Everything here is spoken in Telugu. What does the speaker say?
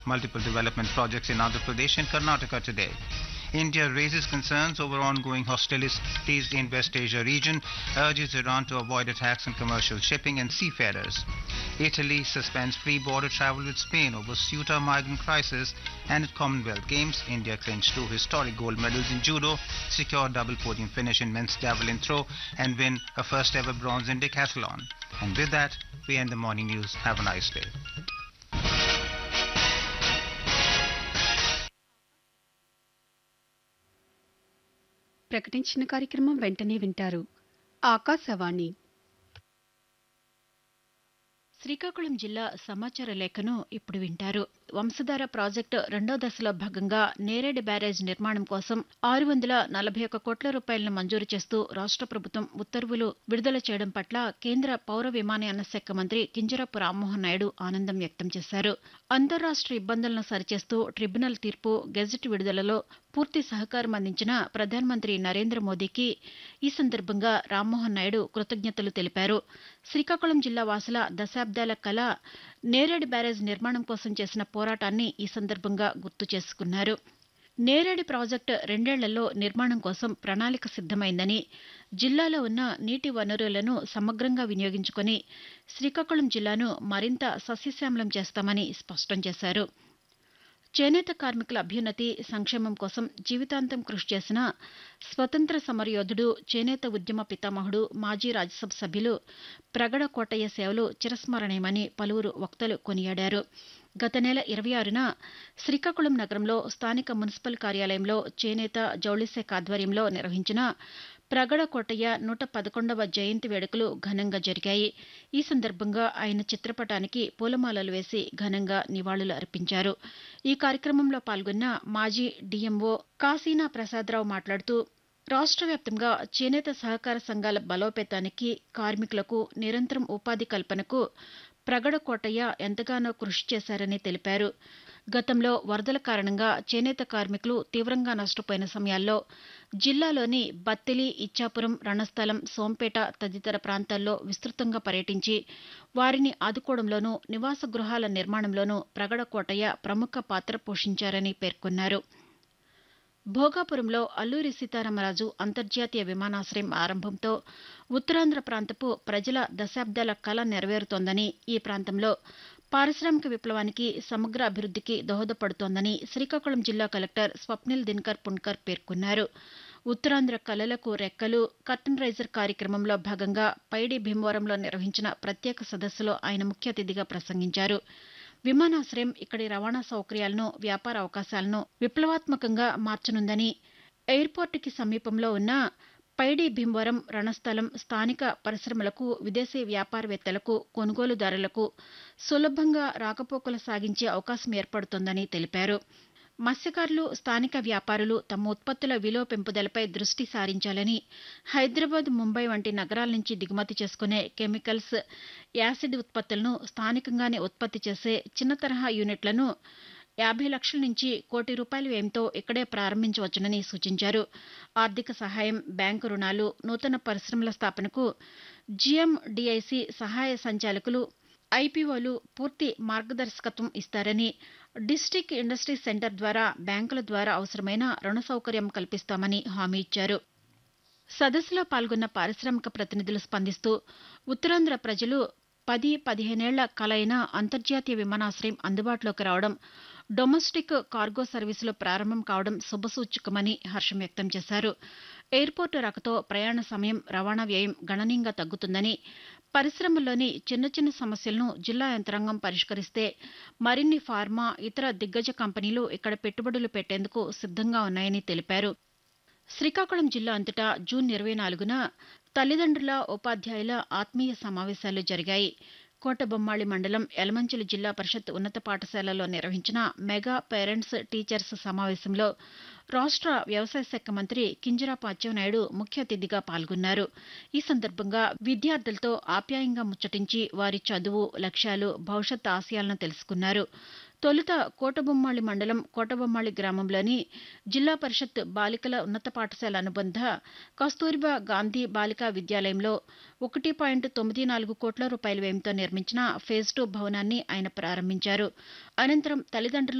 multiple development projects in Andhra Pradesh and Karnataka today. India raises concerns over ongoing hostilities in West Asia region, urges Iran to avoid attacks on commercial shipping and seafarers. Italy suspends free border travel with Spain over Ceuta migrant crisis and at Commonwealth Games, India clinched two historic gold medals in judo, secured double podium finish in men's javelin throw and win a first ever bronze in decathlon. And with that, we end the morning news. Have a nice day. ప్రకటించిన కార్యక్రమం వెంటనే వింటారు ఆకాశవాణి శ్రీకాకుళం జిల్లా సమాచార లేఖను ఇప్పుడు వింటారు వంశధార ప్రాజెక్టు రెండో దశలో భాగంగా నేరేడు బ్యారేజ్ నిర్మాణం కోసం ఆరు వందల నలభై ఒక్క కోట్ల రూపాయలను మంజూరు చేస్తూ రాష్ట ప్రభుత్వం ఉత్తర్వులు విడుదల చేయడం పట్ల కేంద్ర పౌర విమానయాన శాఖ మంత్రి కింజరాపు రామ్మోహన్ నాయుడు ఆనందం వ్యక్తం చేశారు అంతర్రాష్ట్ర ఇబ్బందులను సరిచేస్తూ ట్రిబ్యునల్ తీర్పు గెజెట్ విడుదలలో పూర్తి సహకారం అందించిన ప్రధానమంత్రి నరేంద్ర మోదీకి ఈ సందర్భంగా రామ్మోహన్ నాయుడు కృతజ్ఞతలు తెలిపారు శ్రీకాకుళం జిల్లా వాసుల దశాబ్దాల కళ నేరేడు బ్యారేజ్ నిర్మాణం కోసం చేసిన పోరాటాన్ని ఈ సందర్భంగా గుర్తు చేసుకున్నారు నేరేడు ప్రాజెక్టు రెండేళ్లలో నిర్మాణం కోసం ప్రణాళిక సిద్దమైందని జిల్లాలో ఉన్న నీటి వనరులను సమగ్రంగా వినియోగించుకుని శ్రీకాకుళం జిల్లాను మరింత సస్యశ్యామలం చేస్తామని స్పష్టం చేశారు చేనేత కార్మికుల అభ్యున్నతి సంక్షేమం కోసం జీవితాంతం కృషి చేసిన స్వతంత్ర సమరయోధుడు చేనేత ఉద్యమ పితామహుడు మాజీ రాజ్యసభ సభ్యులు ప్రగడ కోటయ్య సేవలు చిరస్మరణీయమని పలువురు వక్తలు కొనియాడారు గత నెల ఇరవై ఆరున శ్రీకాకుళం నగరంలో స్థానిక మున్సిపల్ కార్యాలయంలో చేనేత జౌళిశాఖ ఆధ్వర్యంలో నిర్వహించిన ప్రగడ కోటయ్య నూట పదకొండవ జయంతి వేడుకలు ఘనంగా జరిగాయి ఈ సందర్భంగా ఆయన చిత్రపటానికి పూలమాలలు వేసి ఘనంగా నివాళులు అర్పించారు ఈ కార్యక్రమంలో పాల్గొన్న మాజీ డీఎంఓ కాశీనా ప్రసాదరావు మాట్లాడుతూ రాష్ట్ర వ్యాప్తంగా చేనేత సహకార సంఘాల బలోపేతానికి కార్మికులకు నిరంతరం ఉపాధి కల్పనకు ప్రగడ కోటయ్య ఎంతగానో కృషి చేశారని తెలిపారు గతంలో వరదల కారణంగా చేనేత కార్మికులు తీవ్రంగా నష్టపోయిన సమయాల్లో జిల్లాలోని బత్తిలి ఇచ్చాపురం రణస్థలం సోంపేట తదితర ప్రాంతాల్లో విస్తృతంగా పర్యటించి వారిని ఆదుకోవడంలోనూ నివాస గృహాల నిర్మాణంలోనూ ప్రగడ కోటయ్య ప్రముఖ పాత్ర పోషించారని పేర్కొన్నారు భోగాపురంలో అల్లూరి సీతారామరాజు అంతర్జాతీయ విమానాశ్రయం ఆరంభంతో ఉత్తరాంధ్ర ప్రాంతపు ప్రజల దశాబ్దాల కళ నెరవేరుతోందని ఈ ప్రాంతంలో పారిశ్రామిక విప్లవానికి సమగ్ర అభివృద్దికి దోహదపడుతోందని శ్రీకాకుళం జిల్లా కలెక్టర్ స్వప్నిల్ దినకర్ పుణ్కర్ పేర్కొన్నారు ఉత్తరాంధ్ర కళలకు రెక్కలు కర్టన్ రైజర్ కార్యక్రమంలో భాగంగా పైడి భీమవరంలో నిర్వహించిన ప్రత్యేక సదస్సులో ఆయన ముఖ్య అతిథిగా ప్రసంగించారు విమానాశ్రయం ఇక్కడి రవాణా సౌకర్యాలను వ్యాపార అవకాశాలను విప్లవాత్మకంగా మార్చనుందని ఎయిర్పోర్టుకి సమీపంలో ఉన్న పైడి భీమవరం రణస్థలం స్థానిక పరిశ్రమలకు విదేశీ వ్యాపారవేత్తలకు కొనుగోలుదారులకు సులభంగా రాకపోకలు సాగించే అవకాశం ఏర్పడుతోందని తెలిపారు మత్స్యకారులు స్థానిక వ్యాపారులు తమ ఉత్పత్తుల విలువ పెంపుదలపై దృష్టి సారించాలని హైదరాబాద్ ముంబై వంటి నగరాల నుంచి దిగుమతి చేసుకునే కెమికల్స్ యాసిడ్ ఉత్పత్తులను స్థానికంగానే ఉత్పత్తి చేసే చిన్న తరహా యూనిట్లను యాభై లక్షల నుంచి కోటి రూపాయల వ్యయంతో ఇక్కడే ప్రారంభించవచ్చునని సూచించారు ఆర్థిక సహాయం బ్యాంకు రుణాలు నూతన పరిశ్రమల స్థాపనకు జీఎండీఐసి సహాయ సంచాలకులు ఐపీఓలు పూర్తి మార్గదర్శకత్వం ఇస్తారని డిస్టిక్ ఇండస్ట్రీ సెంటర్ ద్వారా బ్యాంకుల ద్వారా అవసరమైన రుణ సౌకర్యం కల్పిస్తామని హామీ ఇచ్చారు సదస్సులో పాల్గొన్న పారిశ్రామిక ప్రతినిధులు స్పందిస్తూ ఉత్తరాంధ్ర ప్రజలు పది పదిహేనేళ్ల కలైన అంతర్జాతీయ విమానాశ్రయం అందుబాటులోకి రావడం డొమెస్టిక్ కార్గో సర్వీసులు ప్రారంభం కావడం శుభసూచకమని హర్షం వ్యక్తం చేశారు ఎయిర్పోర్టు రాకతో ప్రయాణ సమయం రవాణా వ్యయం గణనీయంగా తగ్గుతుందని పరిశ్రమల్లోని చిన్న చిన్న సమస్యలను జిల్లా యంత్రాంగం పరిష్కరిస్తే మరిన్ని ఫార్మా ఇతర దిగ్గజ కంపెనీలు ఇక్కడ పెట్టుబడులు పెట్టేందుకు సిద్దంగా ఉన్నాయని తెలిపారు శ్రీకాకుళం జిల్లా అంతటా జూన్ ఇరవై నాలుగున తల్లిదండ్రుల ఉపాధ్యాయుల ఆత్మీయ సమావేశాలు జరిగాయి కోటబొమ్మాళి మండలం యలమంచిలి జిల్లా పరిషత్ ఉన్నత పాఠశాలలో నిర్వహించిన మెగా పేరెంట్స్ టీచర్స్ సమావేశంలో రాష్ట వ్యవసాయ శాఖ మంత్రి కింజరాపు అచ్చెన్నాయుడు ముఖ్య అతిథిగా పాల్గొన్నారు ఈ సందర్భంగా విద్యార్థులతో ఆప్యాయంగా ముచ్చటించి వారి చదువు లక్ష్యాలు భవిష్యత్ ఆశయాలను తెలుసుకున్నారు తొలుత కోటబొమ్మాళి మండలం కోటబొమ్మాళి గ్రామంలోని జిల్లా పరిషత్ బాలికల ఉన్నత పాఠశాల అనుబంధ కస్తూరిబా గాంధీ బాలికా విద్యాలయంలో ఒకటి పాయింట్ తొమ్మిది నాలుగు కోట్ల రూపాయల వ్యయంతో నిర్మించిన ఫేజ్ టూ భవనాన్ని ఆయన ప్రారంభించారు అనంతరం తల్లిదండ్రులు